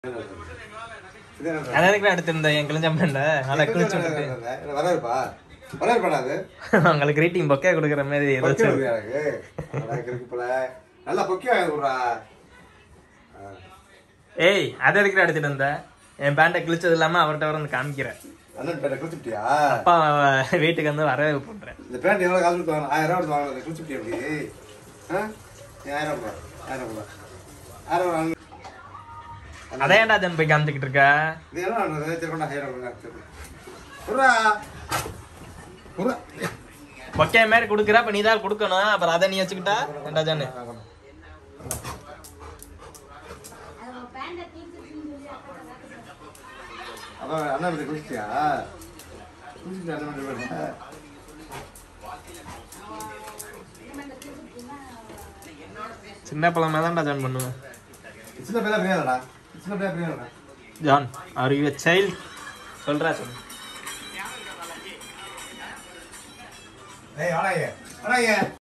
அதான் எடுத்திருந்தேன் என் கிழிஞ்சம்பண்ட நல்லா கிழிச்சு விட்டுட்டு வரவேற்பா வரவேற்பாடா அது உங்களுக்கு greeting பொக்கே கொடுக்குற மாதிரி பொக்கே ஏதாச்சும் வருது எனக்கு எனக்கு இருக்கு போல நல்லா பொக்கே வாங்கி விடுறா ஏய் அதை எதுக்கு எடுத்துட்டு வந்த என் பேண்ட்டை கிழிச்சது இல்லாம அவர்கிட்ட வர வந்து காமிக்கிறேன் அண்ணன் பேட்டை குளிச்சுட்டியா அப்பா வீட்டுக்கு வந்து வரவே பண்றேன் இந்த பேண்ட் எவ்வளவு காசு கொடுத்து வாங்க ஆயிரம் ரூபா கொடுத்து வாங்க குளிச்சுட்டியா அப்படி ஆ? நீ ஆயிரம் ரூபா ஆயிரம் ரூபா ஆயிரம் ரூபா வாங்கு. அதே ஏன்டா ஜன் போய் காமிச்சிக்கிட்டு இருக்க இது என்ன பண்றது சரி கொண்டா ஆயிரம் ரூபா சரி. புறா புறா பொக்கே மாதிரி கொடுக்குற அப்ப நீ தான் கொடுக்கணும் அப்புறம் அதை நீ வச்சுக்கிட்டா ஏன்டா ஜானு அதான் அண்ணா இப்படி குளிச்சிட்டியா குளிச்சுட்டு அண்ணன் இப்படி பண்ண சின்ன பழமா தான்டா ஜான் பண்ணுவேன் சின்ன பையனா பிரியாடா சின்ன பையனா பிரியாடா ஜான் ஆர் யூ சைல்ட் சொல்றா சொல்லு ஏய் வாடா இங்க வாடா இங்க